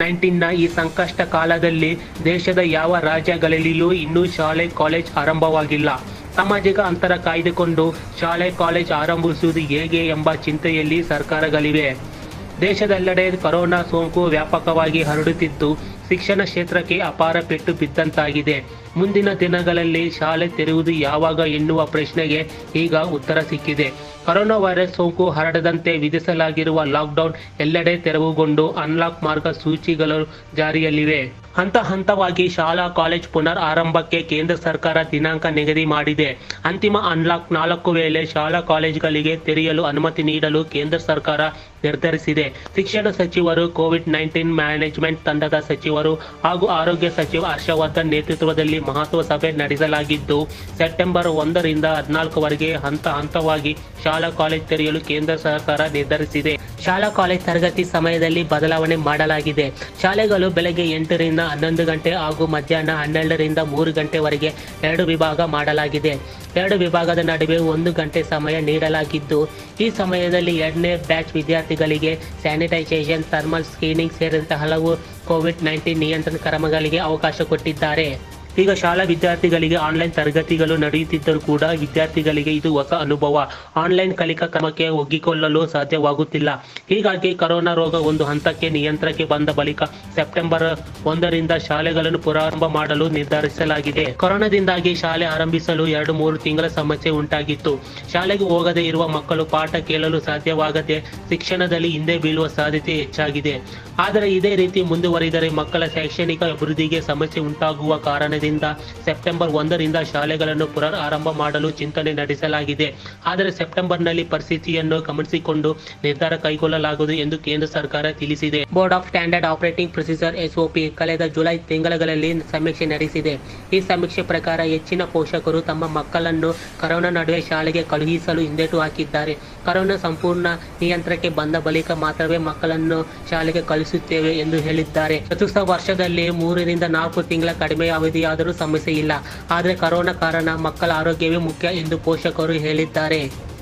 ನೈನ್ಟೀನ್ನ ಈ ಸಂಕಷ್ಟ ಕಾಲದಲ್ಲಿ ದೇಶದ ಯಾವ ರಾಜ್ಯಗಳಲ್ಲಿಯೂ ಇನ್ನೂ ಶಾಲೆ ಕಾಲೇಜ್ ಆರಂಭವಾಗಿಲ್ಲ ಸಾಮಾಜಿಕ ಅಂತರ ಕಾಯ್ದುಕೊಂಡು ಶಾಲೆ ಕಾಲೇಜ್ ಆರಂಭಿಸುವುದು ಹೇಗೆ ಎಂಬ ಚಿಂತೆಯಲ್ಲಿ ಸರ್ಕಾರಗಳಿವೆ ದೇಶದೆಲ್ಲೆಡೆ ಕೊರೋನಾ ಸೋಂಕು ವ್ಯಾಪಕವಾಗಿ ಹರಡುತ್ತಿದ್ದು ಶಿಕ್ಷಣ ಕ್ಷೇತ್ರಕ್ಕೆ ಅಪಾರ ಪೆಟ್ಟು ಬಿದ್ದಂತಾಗಿದೆ ಮುಂದಿನ ದಿನಗಳಲ್ಲಿ ಶಾಲೆ ತೆರೆಯುವುದು ಯಾವಾಗ ಎನ್ನುವ ಪ್ರಶ್ನೆಗೆ ಈಗ ಉತ್ತರ ಸಿಕ್ಕಿದೆ ಕೊರೋನಾ ವೈರಸ್ ಸೋಂಕು ಹರಡದಂತೆ ವಿಧಿಸಲಾಗಿರುವ ಲಾಕ್ಡೌನ್ ಎಲ್ಲೆಡೆ ತೆರವುಗೊಂಡು ಅನ್ಲಾಕ್ ಮಾರ್ಗಸೂಚಿಗಳು ಜಾರಿಯಲ್ಲಿವೆ ಹಂತ ಹಂತವಾಗಿ ಶಾಲಾ ಕಾಲೇಜ್ ಪುನರ್ ಆರಂಭಕ್ಕೆ ಕೇಂದ್ರ ಸರ್ಕಾರ ದಿನಾಂಕ ನಿಗದಿ ಮಾಡಿದೆ ಅಂತಿಮ ಅನ್ಲಾಕ್ ನಾಲ್ಕು ವೇಳೆ ಶಾಲಾ ಕಾಲೇಜುಗಳಿಗೆ ತೆರೆಯಲು ಅನುಮತಿ ನೀಡಲು ಕೇಂದ್ರ ಸರ್ಕಾರ ನಿರ್ಧರಿಸಿದೆ ಶಿಕ್ಷಣ ಸಚಿವರು ಕೋವಿಡ್ ನೈನ್ಟೀನ್ ಮ್ಯಾನೇಜ್ಮೆಂಟ್ ತಂಡದ ಸಚಿವರು ಹಾಗೂ ಆರೋಗ್ಯ ಸಚಿವ ಹರ್ಷವರ್ಧನ್ ನೇತೃತ್ವದಲ್ಲಿ ಮಹತ್ವ ಸಭೆ ನಡೆಸಲಾಗಿದ್ದು ಸೆಪ್ಟೆಂಬರ್ ಒಂದರಿಂದ ಹದಿನಾಲ್ಕವರೆಗೆ ಹಂತ ಹಂತವಾಗಿ ಶಾಲಾ ಕಾಲೇಜ್ ತೆರೆಯಲು ಕೇಂದ್ರ ಸರ್ಕಾರ ನಿರ್ಧರಿಸಿದೆ ಶಾಲಾ ಕಾಲೇಜ್ ತರಗತಿ ಸಮಯದಲ್ಲಿ ಬದಲಾವಣೆ ಮಾಡಲಾಗಿದೆ ಶಾಲೆಗಳು ಬೆಳಗ್ಗೆ ಎಂಟರಿಂದ ಹನ್ನೊಂದು ಗಂಟೆ ಹಾಗೂ ಮಧ್ಯಾಹ್ನ ಹನ್ನೆರಡರಿಂದ ಮೂರು ಗಂಟೆವರೆಗೆ ಎರಡು ವಿಭಾಗ ಮಾಡಲಾಗಿದೆ ಎರಡು ವಿಭಾಗದ ನಡುವೆ ಒಂದು ಗಂಟೆ ಸಮಯ ನೀಡಲಾಗಿದ್ದು ಈ ಸಮಯದಲ್ಲಿ ಎರಡನೇ ಬ್ಯಾಚ್ ವಿದ್ಯಾರ್ಥಿಗಳಿಗೆ ಸ್ಯಾನಿಟೈಸೇಷನ್ ಥರ್ಮಲ್ ಸ್ಕ್ರೀನಿಂಗ್ ಸೇರಿದಂತೆ ಹಲವು ಕೋವಿಡ್ ನೈನ್ಟೀನ್ ನಿಯಂತ್ರಣ ಕ್ರಮಗಳಿಗೆ ಅವಕಾಶ ಕೊಟ್ಟಿದ್ದಾರೆ ಈಗ ಶಾಲಾ ವಿದ್ಯಾರ್ಥಿಗಳಿಗೆ ಆನ್ಲೈನ್ ತರಗತಿಗಳು ನಡೆಯುತ್ತಿದ್ದರೂ ಕೂಡ ವಿದ್ಯಾರ್ಥಿಗಳಿಗೆ ಇದು ಹೊಸ ಅನುಭವ ಆನ್ಲೈನ್ ಕಲಿಕಾ ಕ್ರಮಕ್ಕೆ ಒಗ್ಗಿಕೊಳ್ಳಲು ಸಾಧ್ಯವಾಗುತ್ತಿಲ್ಲ ಹೀಗಾಗಿ ಕರೋನಾ ರೋಗ ಒಂದು ಹಂತಕ್ಕೆ ನಿಯಂತ್ರಣಕ್ಕೆ ಬಂದ ಬಳಿಕ ಸೆಪ್ಟೆಂಬರ್ ಒಂದರಿಂದ ಶಾಲೆಗಳನ್ನು ಪುನರಾರಂಭ ಮಾಡಲು ನಿರ್ಧರಿಸಲಾಗಿದೆ ಕೊರೋನಾದಿಂದಾಗಿ ಶಾಲೆ ಆರಂಭಿಸಲು ಎರಡು ಮೂರು ತಿಂಗಳ ಸಮಸ್ಯೆ ಉಂಟಾಗಿತ್ತು ಶಾಲೆಗೆ ಹೋಗದೇ ಇರುವ ಮಕ್ಕಳು ಪಾಠ ಕೇಳಲು ಸಾಧ್ಯವಾಗದೆ ಶಿಕ್ಷಣದಲ್ಲಿ ಹಿಂದೆ ಬೀಳುವ ಸಾಧ್ಯತೆ ಹೆಚ್ಚಾಗಿದೆ ಆದರೆ ಇದೇ ರೀತಿ ಮುಂದುವರಿದರೆ ಮಕ್ಕಳ ಶೈಕ್ಷಣಿಕ ಅಭಿವೃದ್ಧಿಗೆ ಸಮಸ್ಯೆ ಉಂಟಾಗುವ ಕಾರಣದಿಂದ ಸೆಪ್ಟೆಂಬರ್ ಒಂದರಿಂದ ಶಾಲೆಗಳನ್ನು ಪುನರ್ ಆರಂಭ ಮಾಡಲು ಚಿಂತನೆ ನಡೆಸಲಾಗಿದೆ ಆದರೆ ಸೆಪ್ಟೆಂಬರ್ನಲ್ಲಿ ಪರಿಸ್ಥಿತಿಯನ್ನು ಗಮನಿಸಿಕೊಂಡು ನಿರ್ಧಾರ ಕೈಗೊಳ್ಳಲಾಗುವುದು ಎಂದು ಕೇಂದ್ರ ಸರ್ಕಾರ ತಿಳಿಸಿದೆ board of standard operating procedure SOP ಕಳೆದ ಜುಲೈ ತಿಂಗಳಲ್ಲಿ ಸಮೀಕ್ಷೆ ನಡೆಸಿದೆ ಈ ಸಮೀಕ್ಷೆ ಪ್ರಕಾರ ಹೆಚ್ಚಿನ ಪೋಷಕರು ತಮ್ಮ ಮಕ್ಕಳನ್ನು ಕರೋನಾ ನಡುವೆ ಶಾಲೆಗೆ ಕಳುಹಿಸಲು ಹಿಂದೇಟು ಹಾಕಿದ್ದಾರೆ ಕರೋನಾ ಸಂಪೂರ್ಣ ನಿಯಂತ್ರಣಕ್ಕೆ ಬಂದ ಬಳಿಕ ಮಾತ್ರವೇ ಮಕ್ಕಳನ್ನು ಶಾಲೆಗೆ ಕಳಿಸುತ್ತೇವೆ ಎಂದು ಹೇಳಿದ್ದಾರೆ ಚತುರ್ಥ ವರ್ಷದಲ್ಲಿ ಮೂರರಿಂದ ನಾಲ್ಕು ತಿಂಗಳ ಕಡಿಮೆ ಅವಧಿಯಾದರೂ ಸಮಸ್ಯೆ ಇಲ್ಲ ಆದರೆ ಕರೋನಾ ಕಾರಣ ಮಕ್ಕಳ ಆರೋಗ್ಯವೇ ಮುಖ್ಯ ಎಂದು ಪೋಷಕರು ಹೇಳಿದ್ದಾರೆ